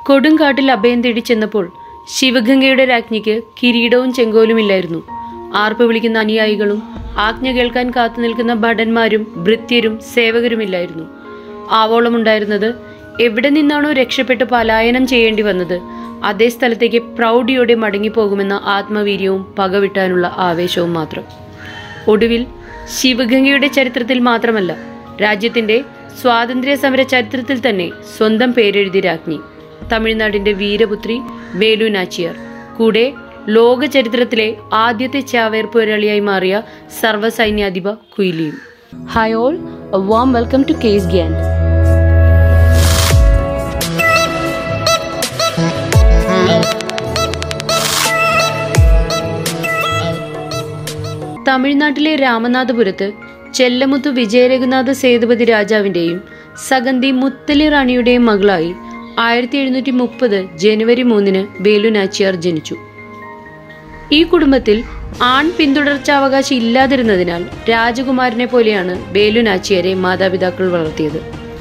കൊടുങ്കാട്ടിൽ അഭയം തേടി ചെന്നപ്പോൾ ശിവഗംഗയുടെ രാജ്ഞിക്ക് കിരീടവും ചെങ്കോലുമില്ലായിരുന്നു ആർപ്പ് വിളിക്കുന്ന അനുയായികളും ആജ്ഞ കേൾക്കാൻ കാത്തു നിൽക്കുന്ന ഭടന്മാരും ഭൃത്യരും സേവകരുമില്ലായിരുന്നു ആവോളമുണ്ടായിരുന്നത് എവിടെ നിന്നാണോ രക്ഷപ്പെട്ട് പലായനം ചെയ്യേണ്ടി വന്നത് അതേ സ്ഥലത്തേക്ക് പ്രൗഢിയോടെ മടങ്ങിപ്പോകുമെന്ന ആത്മവീര്യവും പകവിട്ടാനുള്ള ആവേശവും മാത്രം ഒടുവിൽ ശിവഗംഗയുടെ ചരിത്രത്തിൽ മാത്രമല്ല രാജ്യത്തിന്റെ സ്വാതന്ത്ര്യ സമര ചരിത്രത്തിൽ തന്നെ സ്വന്തം പേരെഴുതി രാജ്ഞി തമിഴ്നാടിന്റെ വീരപുത്രി വേലു നാച്ചിയാർ കൂടെ ലോക ചരിത്രത്തിലെ ആദ്യത്തെ ചാവേർ പോരാളിയായി മാറിയ സർവ്വസൈന്യാധിപ കുയിലിയും hi all warm welcome to case Gyan തമിഴ്നാട്ടിലെ രാമനാഥപുരത്ത് ചെല്ലമുത്തു വിജയരഘുനാഥ സേതുപതി രാജാവിൻ്റെയും സഗന്തി മുത്തലി റാണിയുടെയും മകളായി ആയിരത്തി എഴുന്നൂറ്റി മുപ്പത് ജനുവരി മൂന്നിന് വേലു നാച്ചിയാർ ജനിച്ചു ഈ കുടുംബത്തിൽ ആൺ പിന്തുടർച്ചാവകാശം ഇല്ലാതിരുന്നതിനാൽ രാജകുമാരനെ പോലെയാണ് വേലു നാച്ചിയാരെ മാതാപിതാക്കൾ വളർത്തിയത്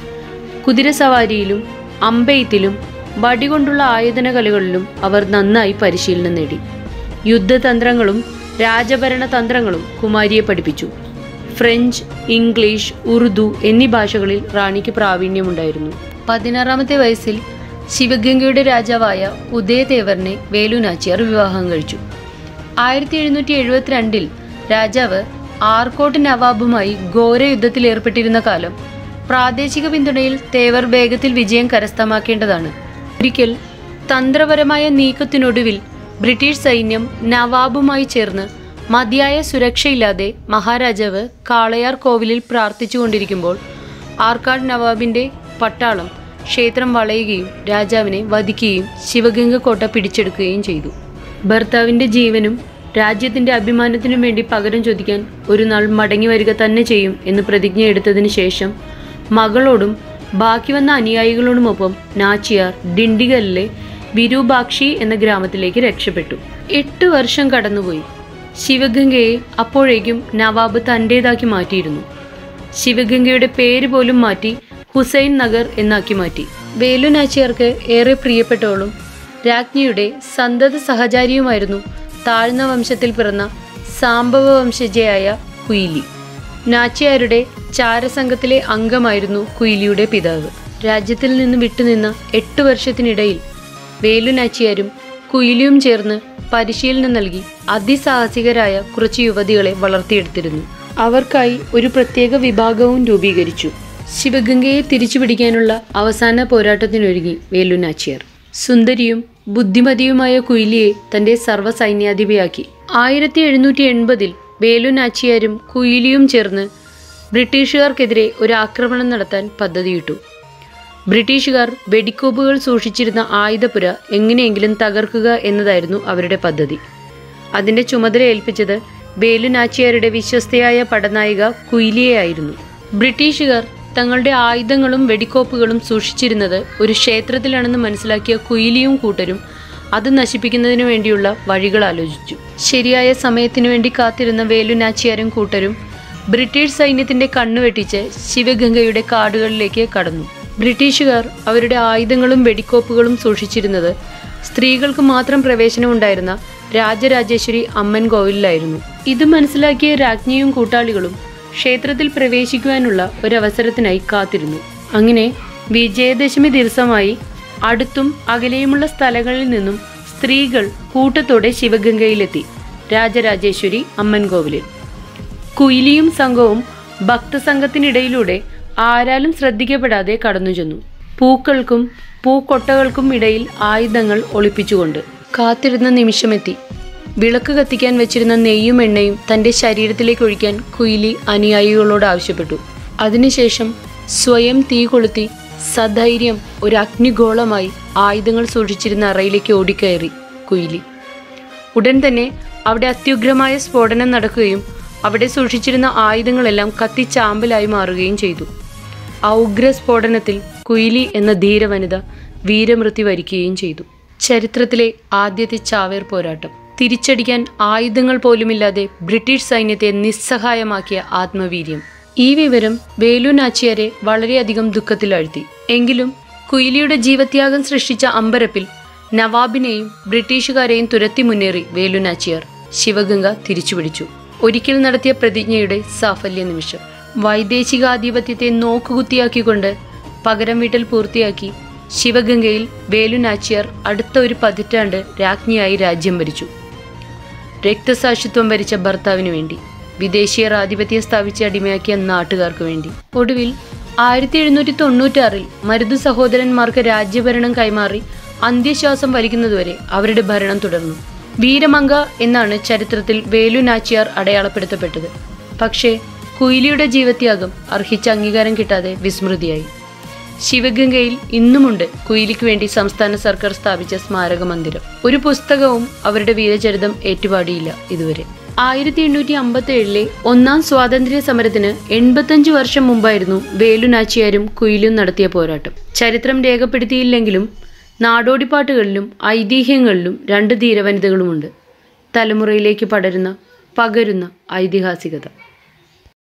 കുതിരസവാരിയിലും അമ്പെയ്ത്തിലും വടികൊണ്ടുള്ള ആയുധന കലകളിലും അവർ നന്നായി പരിശീലനം നേടി യുദ്ധതന്ത്രങ്ങളും രാജഭരണ തന്ത്രങ്ങളും കുമാരിയെ പഠിപ്പിച്ചു ഫ്രഞ്ച് ഇംഗ്ലീഷ് ഉറുദു എന്നീ ഭാഷകളിൽ റാണിക്ക് പ്രാവീണ്യമുണ്ടായിരുന്നു പതിനാറാമത്തെ വയസ്സിൽ ശിവഗംഗയുടെ രാജാവായ ഉദയദേവറിനെ വേലു നാച്ചിയാർ വിവാഹം കഴിച്ചു ആയിരത്തി എഴുന്നൂറ്റി എഴുപത്തിരണ്ടിൽ രാജാവ് ആർക്കോട്ട് നവാബുമായി ഘോര യുദ്ധത്തിൽ ഏർപ്പെട്ടിരുന്ന കാലം പ്രാദേശിക പിന്തുണയിൽ തേവർ വേഗത്തിൽ വിജയം കരസ്ഥമാക്കേണ്ടതാണ് ഒരിക്കൽ തന്ത്രപരമായ നീക്കത്തിനൊടുവിൽ ബ്രിട്ടീഷ് സൈന്യം നവാബുമായി ചേർന്ന് മതിയായ സുരക്ഷയില്ലാതെ മഹാരാജാവ് കാളയാർ കോവിലിൽ പ്രാർത്ഥിച്ചുകൊണ്ടിരിക്കുമ്പോൾ ആർക്കാട് നവാബിന്റെ പട്ടാളം ക്ഷേത്രം വളയുകയും രാജാവിനെ വധിക്കുകയും ശിവഗംഗ കോട്ട പിടിച്ചെടുക്കുകയും ചെയ്തു ഭർത്താവിന്റെ ജീവനും രാജ്യത്തിന്റെ അഭിമാനത്തിനും വേണ്ടി പകരം ചോദിക്കാൻ ഒരു നാൾ മടങ്ങി വരിക തന്നെ ചെയ്യും എന്ന് പ്രതിജ്ഞ എടുത്തതിനു ശേഷം മകളോടും ബാക്കി വന്ന അനുയായികളോടുമൊപ്പം നാച്ചിയാർ ഡിണ്ടിഗലിലെ വിരൂപാക്ഷി എന്ന ഗ്രാമത്തിലേക്ക് രക്ഷപ്പെട്ടു എട്ട് വർഷം കടന്നുപോയി ശിവഗംഗയെ അപ്പോഴേക്കും നവാബ് തൻ്റേതാക്കി മാറ്റിയിരുന്നു ശിവഗംഗയുടെ പേര് പോലും മാറ്റി ഹുസൈൻ നഗർ എന്നാക്കി മാറ്റി വേലു നാച്ചിയാർക്ക് ഏറെ പ്രിയപ്പെട്ടവളും രാജ്ഞിയുടെ സന്തത സഹചാരിയുമായിരുന്നു താഴ്ന്ന വംശത്തിൽ പിറന്ന സാംബവ വംശജയായ കുയിലി നാച്ചിയാരുടെ ചാരസംഘത്തിലെ അംഗമായിരുന്നു കുയിലിയുടെ പിതാവ് രാജ്യത്തിൽ നിന്ന് വിട്ടുനിന്ന എട്ട് വർഷത്തിനിടയിൽ വേലു നാച്ചിയാരും കുയിലിയും ചേർന്ന് പരിശീലനം നൽകി അതിസാഹസികരായ കുറച്ച് യുവതികളെ വളർത്തിയെടുത്തിരുന്നു അവർക്കായി ഒരു പ്രത്യേക വിഭാഗവും രൂപീകരിച്ചു ശിവഗംഗയെ തിരിച്ചുപിടിക്കാനുള്ള അവസാന പോരാട്ടത്തിനൊരുങ്ങി വേലു നാച്ചിയാർ സുന്ദരിയും ബുദ്ധിമതിയുമായ കുയിലിയെ തന്റെ സർവ്വസൈന്യാധിപയാക്കി ആയിരത്തി എഴുന്നൂറ്റി എൺപതിൽ വേലു നാച്ചിയാരും കുയിലിയും ചേർന്ന് ബ്രിട്ടീഷുകാർക്കെതിരെ ഒരു ആക്രമണം നടത്താൻ പദ്ധതിയിട്ടു ബ്രിട്ടീഷുകാർ വെടിക്കോപ്പുകൾ സൂക്ഷിച്ചിരുന്ന ആയുധപുര എങ്ങനെയെങ്കിലും തകർക്കുക എന്നതായിരുന്നു അവരുടെ പദ്ധതി അതിന്റെ ചുമതല ഏൽപ്പിച്ചത് വേലു നാച്ചിയാരുടെ വിശ്വസ്തയായ പടനായിക കുയിലിയെയായിരുന്നു ബ്രിട്ടീഷുകാർ തങ്ങളുടെ ആയുധങ്ങളും വെടിക്കോപ്പുകളും സൂക്ഷിച്ചിരുന്നത് ഒരു ക്ഷേത്രത്തിലാണെന്ന് മനസ്സിലാക്കിയ കുയിലിയും കൂട്ടരും അത് നശിപ്പിക്കുന്നതിനു വേണ്ടിയുള്ള വഴികൾ ആലോചിച്ചു ശരിയായ സമയത്തിനു വേണ്ടി കാത്തിരുന്ന വേലു നാച്ചിയാരും കൂട്ടരും ബ്രിട്ടീഷ് സൈന്യത്തിന്റെ കണ്ണുവെട്ടിച്ച് ശിവഗംഗയുടെ കാടുകളിലേക്ക് കടന്നു ബ്രിട്ടീഷുകാർ അവരുടെ ആയുധങ്ങളും വെടിക്കോപ്പുകളും സൂക്ഷിച്ചിരുന്നത് സ്ത്രീകൾക്ക് മാത്രം പ്രവേശനമുണ്ടായിരുന്ന രാജരാജേശ്വരി അമ്മൻ കോവിലിലായിരുന്നു ഇത് മനസ്സിലാക്കിയ രാജ്ഞിയും കൂട്ടാളികളും ക്ഷേത്രത്തിൽ പ്രവേശിക്കുവാനുള്ള ഒരവസരത്തിനായി കാത്തിരുന്നു അങ്ങനെ വിജയദശമി ദിവസമായി അടുത്തും അകലെയുമുള്ള സ്ഥലങ്ങളിൽ നിന്നും സ്ത്രീകൾ കൂട്ടത്തോടെ ശിവഗംഗയിലെത്തി രാജരാജേശ്വരി അമ്മൻ കോവിലിൽ കുയിലിയും സംഘവും ഭക്തസംഘത്തിനിടയിലൂടെ ആരാലും ശ്രദ്ധിക്കപ്പെടാതെ കടന്നുചെന്നു പൂക്കൾക്കും പൂക്കൊട്ടകൾക്കും ഇടയിൽ ആയുധങ്ങൾ ഒളിപ്പിച്ചുകൊണ്ട് കാത്തിരുന്ന നിമിഷമെത്തി വിളക്ക് കത്തിക്കാൻ വെച്ചിരുന്ന നെയ്യും എണ്ണയും തന്റെ ശരീരത്തിലേക്ക് ഒഴിക്കാൻ കുയിലി അനുയായികളോട് ആവശ്യപ്പെട്ടു അതിനുശേഷം സ്വയം തീ കൊളുത്തി സധൈര്യം ഒരു അഗ്നിഗോളമായി ആയുധങ്ങൾ സൂക്ഷിച്ചിരുന്ന അറയിലേക്ക് ഓടിക്കയറി കുയിലി ഉടൻ തന്നെ അവിടെ അത്യുഗ്രമായ സ്ഫോടനം നടക്കുകയും അവിടെ സൂക്ഷിച്ചിരുന്ന ആയുധങ്ങളെല്ലാം കത്തിച്ചാമ്പലായി മാറുകയും ചെയ്തു ആ ഉഗ്ര സ്ഫോടനത്തിൽ കുയിലി എന്ന ധീരവനിത വീരമൃത്യു വരിക്കുകയും ചെയ്തു ചരിത്രത്തിലെ ആദ്യത്തെ ചാവേർ പോരാട്ടം തിരിച്ചടിക്കാൻ ആയുധങ്ങൾ പോലുമില്ലാതെ ബ്രിട്ടീഷ് സൈന്യത്തെ നിസ്സഹായമാക്കിയ ആത്മവീര്യം ഈ വിവരം വേലു നാച്ചിയാരെ വളരെയധികം ദുഃഖത്തിലാഴ്ത്തി എങ്കിലും കുയിലിയുടെ ജീവത്യാഗം സൃഷ്ടിച്ച അമ്പരപ്പിൽ നവാബിനെയും ബ്രിട്ടീഷുകാരെയും തുരത്തി മുന്നേറി വേലുനാച്ചിയാർ ശിവഗംഗ തിരിച്ചുപിടിച്ചു ഒരിക്കൽ നടത്തിയ പ്രതിജ്ഞയുടെ സാഫല്യ നിമിഷം വൈദേശികാധിപത്യത്തെ നോക്കുകുത്തിയാക്കിക്കൊണ്ട് പകരം വീട്ടൽ പൂർത്തിയാക്കി ശിവഗംഗയിൽ വേലുനാച്ചിയാർ അടുത്ത ഒരു പതിറ്റാണ്ട് രാജ്ഞിയായി രാജ്യം ഭരിച്ചു രക്തസാക്ഷിത്വം വരിച്ച ഭർത്താവിനു വേണ്ടി വിദേശീയർ ആധിപത്യം സ്ഥാപിച്ച് അടിമയാക്കിയ നാട്ടുകാർക്ക് വേണ്ടി ഒടുവിൽ ആയിരത്തി എഴുന്നൂറ്റി തൊണ്ണൂറ്റാറിൽ മരുതു സഹോദരന്മാർക്ക് രാജ്യഭരണം കൈമാറി അന്ത്യശ്വാസം വലിക്കുന്നതുവരെ അവരുടെ ഭരണം തുടർന്നു വീരമംഗ എന്നാണ് ചരിത്രത്തിൽ വേലു നാച്ചിയാർ അടയാളപ്പെടുത്തപ്പെട്ടത് പക്ഷേ കുയിലിയുടെ ജീവത്യാഗം അർഹിച്ച അംഗീകാരം കിട്ടാതെ വിസ്മൃതിയായി ശിവഗംഗയിൽ ഇന്നുമുണ്ട് കുയിലിക്ക് വേണ്ടി സംസ്ഥാന സർക്കാർ സ്ഥാപിച്ച സ്മാരക മന്ദിരം ഒരു പുസ്തകവും അവരുടെ വീരചരിതം ഏറ്റുപാടിയില്ല ഇതുവരെ ആയിരത്തി എണ്ണൂറ്റി അമ്പത്തി ഏഴിലെ ഒന്നാം സ്വാതന്ത്ര്യ സമരത്തിന് എൺപത്തഞ്ച് വർഷം മുമ്പായിരുന്നു വേലുനാച്ചിയാരും കുയിലും നടത്തിയ പോരാട്ടം ചരിത്രം രേഖപ്പെടുത്തിയില്ലെങ്കിലും നാടോടിപ്പാട്ടുകളിലും ഐതിഹ്യങ്ങളിലും രണ്ട് ധീരവനിതകളുമുണ്ട് തലമുറയിലേക്ക് പടരുന്ന പകരുന്ന ഐതിഹാസികത